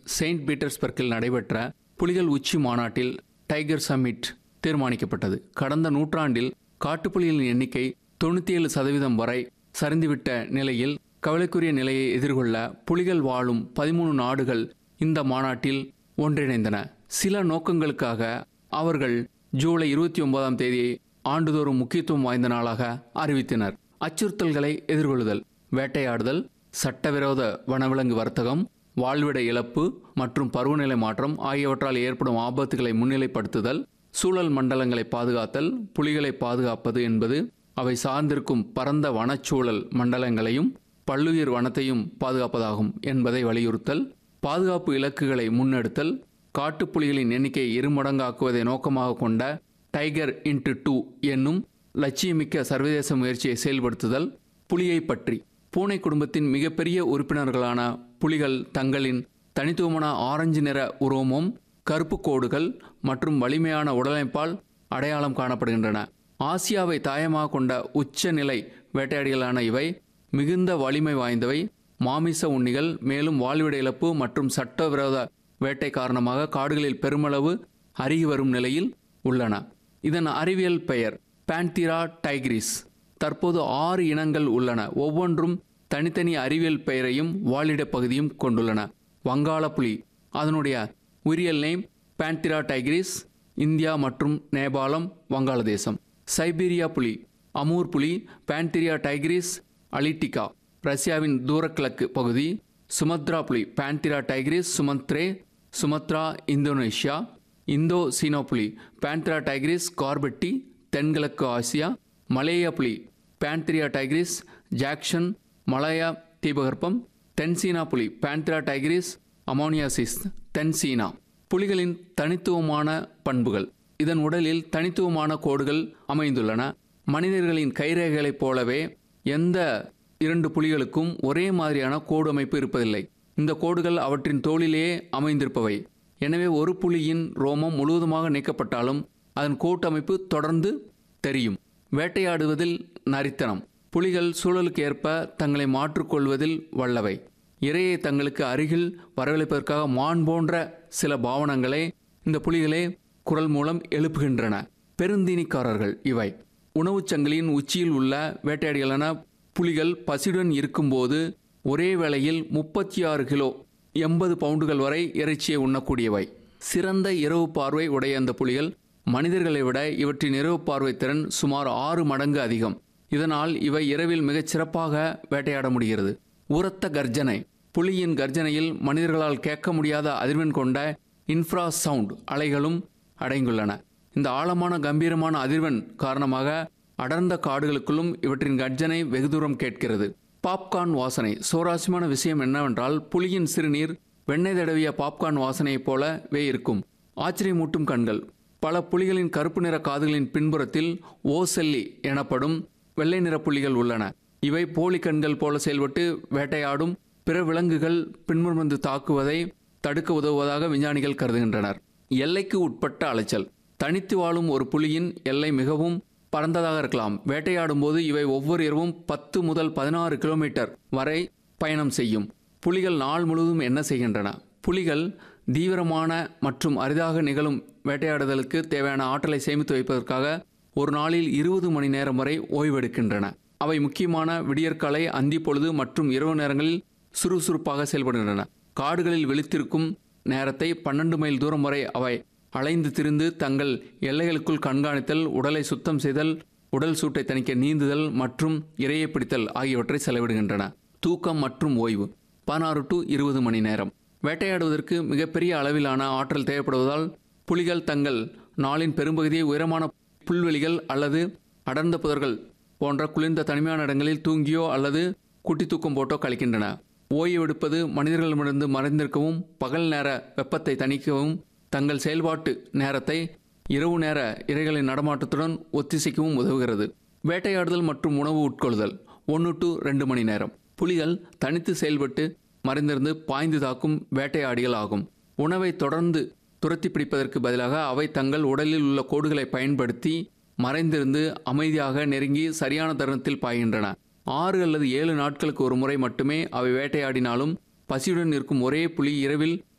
Saint பீட்டர்ஸ்பர்க்கில் நடைபெற்ற புலிகள் உச்சி மாநாட்டில் டைகர் சம்மிட் தீர்மானிக்கப்பட்டது கடந்த நூற்றாண்டில் காட்டுப்புலிகளின் எண்ணிக்கை தொண்ணூற்றி ஏழு சதவீதம் வரை சரிந்துவிட்ட நிலையில் கவலைக்குரிய நிலையை எதிர்கொள்ள புலிகள் வாழும் பதிமூணு நாடுகள் இந்த மாநாட்டில் ஒன்றிணைந்தன சில நோக்கங்களுக்காக அவர்கள் ஜூலை இருபத்தி ஒன்பதாம் தேதியை ஆண்டுதோறும் முக்கியத்துவம் வாய்ந்த நாளாக அறிவித்தனர் அச்சுறுத்தல்களை எதிர்கொள்ளுதல் வேட்டையாடுதல் சட்டவிரோத வனவிலங்கு வர்த்தகம் வாழ்விட இழப்பு மற்றும் பருவநிலை மாற்றம் ஆகியவற்றால் ஏற்படும் ஆபத்துகளை முன்னிலைப்படுத்துதல் சூழல் மண்டலங்களை பாதுகாத்தல் புலிகளை பாதுகாப்பது என்பது அவை சார்ந்திருக்கும் பரந்த வனச்சூழல் மண்டலங்களையும் பல்லுயிர் வனத்தையும் பாதுகாப்பதாகும் என்பதை வலியுறுத்தல் பாதுகாப்பு இலக்குகளை முன்னெடுத்தல் காட்டுப்புலிகளின் எண்ணிக்கையை இருமடங்காக்குவதை நோக்கமாக கொண்ட டைகர் இன்டு டூ என்னும் லட்சியமிக்க சர்வதேச முயற்சியை செயல்படுத்துதல் புலியை பற்றி பூனை குடும்பத்தின் மிகப்பெரிய உறுப்பினர்களான புலிகள் தங்களின் தனித்துவமான ஆரஞ்சு நிற உரோமம் கருப்பு கோடுகள் மற்றும் வலிமையான உடலமைப்பால் அடையாளம் காணப்படுகின்றன ஆசியாவை தாயமாக கொண்ட உச்சநிலை வேட்டையாடிகளான இவை மிகுந்த வலிமை வாய்ந்தவை மாமிச உண்ணிகள் மேலும் வாழ்விட இழப்பு மற்றும் சட்டவிரோத வேட்டை காரணமாக காடுகளில் பெருமளவு அருகி வரும் நிலையில் உள்ளன இதன் அறிவியல் பெயர் பான்திரா டைக்ரிஸ் தற்போது ஆறு இனங்கள் உள்ளன ஒவ்வொன்றும் தனித்தனி அறிவியல் பெயரையும் வாழிட பகுதியும் கொண்டுள்ளன வங்காள புலி அதனுடைய உரியல் நேம் பான்திரா டைக்ரிஸ் இந்தியா மற்றும் நேபாளம் வங்காளதேசம் சைபீரியா புலி அமூர் புலி பான்திரியா டைக்ரிஸ் அலிட்டிகா ரஷ்யாவின் தூரக்கிழக்கு பகுதி சுமத்ரா புலி Panthera tigris sumatrae Sumatra Indonesia Indochinese புலி பான்திரா டைக்ரிஸ் கார்பெட்டி தென்கிழக்கு ஆசியா மலேயா புலி பான்திரியா டைக்ரிஸ் ஜாக்சன் மலாயா தீபகற்பம் தென்சீனா புலி பான்திரா டைக்ரிஸ் அமோனியாசிஸ் தென்சீனா புலிகளின் தனித்துவமான பண்புகள் இதன் உடலில் தனித்துவமான கோடுகள் அமைந்துள்ளன மனிதர்களின் கைரேகைகளைப் போலவே எந்த இரண்டு புலிகளுக்கும் ஒரே மாதிரியான கோடு அமைப்பு இருப்பதில்லை இந்த கோடுகள் அவற்றின் தோளிலேயே அமைந்திருப்பவை எனவே ஒரு புலியின் ரோமம் முழுவதுமாக நீக்கப்பட்டாலும் அதன் கோட்டு அமைப்பு தொடர்ந்து தெரியும் வேட்டையாடுவதில் நரித்தனம் புலிகள் சூழலுக்கு ஏற்ப தங்களை மாற்றிக்கொள்வதில் வல்லவை இரையை தங்களுக்கு அருகில் வரவழைப்பதற்காக மான் போன்ற சில பாவனங்களை இந்த புலிகளே குரல் மூலம் எழுப்புகின்றன பெருந்தீனிக்காரர்கள் இவை உணவுச் சங்கிலியின் உச்சியில் உள்ள வேட்டையாடிகளான புலிகள் பசியுடன் இருக்கும்போது ஒரே வேளையில் முப்பத்தி ஆறு கிலோ எண்பது பவுண்டுகள் வரை இறைச்சியை உண்ணக்கூடியவை சிறந்த இரவு பார்வை உடைய அந்த புலிகள் மனிதர்களை விட இவற்றின் இரவு பார்வை திறன் சுமார் ஆறு மடங்கு அதிகம் இதனால் இவை இரவில் மிகச் சிறப்பாக வேட்டையாட முடிகிறது உரத்த கர்ஜனை புலியின் கர்ஜனையில் மனிதர்களால் கேட்க முடியாத அதிர்வெண் கொண்ட இன்ஃப்ரா சவுண்ட் அலைகளும் அடங்கியுள்ளன இந்த ஆழமான கம்பீரமான அதிர்வெண் காரணமாக அடர்ந்த காடுகளுக்குள்ளும் இவற்றின் கர்ஜனை வெகு தூரம் கேட்கிறது பாப்கார்ன் வாசனை சுவாரஸ்யமான விஷயம் என்னவென்றால் புலியின் சிறுநீர் வெண்ணெய் தடவிய பாப்கார்ன் வாசனையைப் போலவே இருக்கும் ஆச்சரியமூட்டும் கண்கள் பல புலிகளின் கருப்பு நிற காதுகளின் பின்புறத்தில் ஓசெல்லி எனப்படும் வெள்ளை நிற புலிகள் உள்ளன இவை போலி கண்கள் போல செயல்பட்டு வேட்டையாடும் பிற விலங்குகள் பின்முறுந்து தாக்குவதை தடுக்க உதவுவதாக விஞ்ஞானிகள் கருதுகின்றனர் எல்லைக்கு உட்பட்ட அலைச்சல் தனித்து வாழும் ஒரு புலியின் எல்லை மிகவும் பரந்ததாக இருக்கலாம் வேட்டையாடும் போது இவை ஒவ்வொரு இரவும் பத்து முதல் பதினாறு கிலோமீட்டர் வரை பயணம் செய்யும் புலிகள் நாள் முழுவதும் என்ன செய்கின்றன புலிகள் தீவிரமான மற்றும் அரிதாக நிகழும் வேட்டையாடுதலுக்கு தேவையான ஆற்றலை சேமித்து வைப்பதற்காக ஒரு நாளில் இருபது மணி நேரம் வரை ஓய்வெடுக்கின்றன அவை முக்கியமான விடியற்காலை அந்தி பொழுது மற்றும் இரவு நேரங்களில் சுறுசுறுப்பாக செயல்படுகின்றன காடுகளில் விழித்திருக்கும் நேரத்தை பன்னெண்டு மைல் தூரம் வரை அவை அலைந்து திரிந்து தங்கள் எல்லைகளுக்குள் கண்காணித்தல் உடலை சுத்தம் செய்தல் உடல் சூட்டை தணிக்க நீந்துதல் மற்றும் இரையை பிடித்தல் ஆகியவற்றை செலவிடுகின்றன தூக்கம் மற்றும் ஓய்வு பதினாறு டு இருபது மணி நேரம் வேட்டையாடுவதற்கு மிகப்பெரிய அளவிலான ஆற்றல் தேவைப்படுவதால் புலிகள் தங்கள் நாளின் பெரும்பகுதியை உயரமான புல்வெளிகள் அல்லது அடர்ந்த புதர்கள் போன்ற குளிர்ந்த தனிமையான இடங்களில் தூங்கியோ அல்லது குட்டி தூக்கம் போட்டோ கழிக்கின்றன ஓய்வெடுப்பது மனிதர்களிடமிருந்து மறைந்திருக்கவும் பகல் நேர வெப்பத்தை தணிக்கவும் தங்கள் செயல்பாட்டு நேரத்தை இரவு நேர இரைகளின் நடமாட்டத்துடன் ஒத்திசைக்கவும் உதவுகிறது வேட்டையாடுதல் மற்றும் உணவு உட்கொள்ளுதல் ஒன்று டு ரெண்டு மணி நேரம் புலிகள் தனித்து செயல்பட்டு மறைந்திருந்து பாய்ந்து தாக்கும் வேட்டையாடிகள் ஆகும் உணவை தொடர்ந்து துரத்தி பிடிப்பதற்கு பதிலாக அவை தங்கள் உடலில் உள்ள கோடுகளை பயன்படுத்தி மறைந்திருந்து அமைதியாக நெருங்கி சரியான தருணத்தில் பாய்கின்றன ஆறு அல்லது ஏழு நாட்களுக்கு ஒரு முறை மட்டுமே அவை வேட்டையாடினாலும் பசியுடன் இருக்கும் ஒரே புலி இரவில்